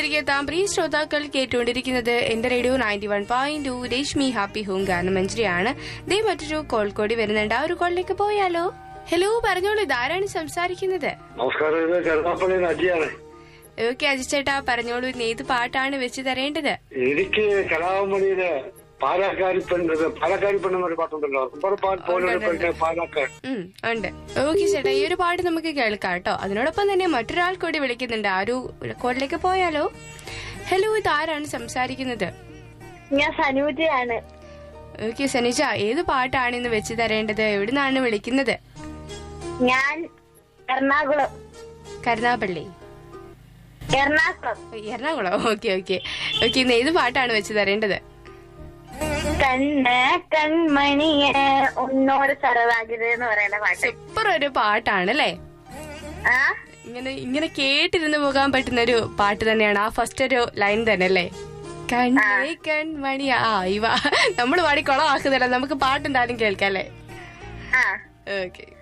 തിരികെ എത്താം പ്രിയ ശ്രോതാക്കൾ കേട്ടുകൊണ്ടിരിക്കുന്നത് എന്റെ radio ninety one point two Reshmi happy home ഗാനമഞ്ജരിയാണ് ദേ മറ്റൊരു കോൾ കൂടി വരുന്നുണ്ട് ആ ഒരു കോളിലേക്ക് പോയാലോ ഹലോ പറഞ്ഞോളൂ ഇതാരാണ് സംസാരിക്കുന്നത് നമസ്കാരം ഇത് കരുനാപ്പള്ളി അജിയാണ് ഓക്കെ അജിച്ചേട്ടാ പറഞ്ഞോളൂ ഇന്ന് ഏത് പാട്ടാണ് വെച്ച് തരേണ്ടത് എനിക്ക് കലാമണിയിലെ പാലാക്കാരിപ്പൻ പാലക്കാരിപ്പൻ എന്നൊരു പാട്ടുണ്ടല്ലോ കുമ്പറപ്പാൻ പോലൊരു പെണ്ണ് പാലക്കാട് ഉം, ഉണ്ട് ഓക്കെ ചേട്ടാ ഈ ഒരു പാട്ട് നമുക്ക് കേൾക്കാം കേട്ടോ അതിനോടൊപ്പം തന്നെ മറ്റൊരാൾ കൂടി വിളിക്കുന്നുണ്ട് ആ ഒരു കോളിലേക്ക് പോയാലോ ഹലോ ഇതാരാണ് സംസാരിക്കുന്നത് ഞാൻ സനൂജയാണ് ഓക്കെ സനിജ ഏത് പാട്ടാണ് ഇന്ന് വെച്ച് തരേണ്ടത് എവിടുന്നാണ് വിളിക്കുന്നത് ഞാൻ Ernakulam Karunagappally Ernakulam Ernakulam okay okay okay ഇന്ന് ഏത് പാട്ടാണ് വെച്ച് തരേണ്ടത് കണ്ണ് കൺമണിയെ ഒന്നോട് സറവാകിത് എന്ന് പറയുന്ന പാട്ട് സൂപ്പർ ഒരു പാട്ടാണ് അല്ലേ ആ ഇങ്ങനെ ഇങ്ങനെ കേട്ടിരുന്ന് പോകാൻ പറ്റുന്ന ഒരു പാട്ട് തന്നെയാണ് ആ ഫസ്റ്റ് ഒരു ലൈൻ തന്നെ അല്ലേ കണ്ണേ കൺമണി ആ ഇവ നമ്മൾ പാടി കുളമാക്കുന്നില്ല നമുക്ക് പാട്ട് എന്തായാലും കേൾക്കാം അല്ലേ ആ ഓക്കെ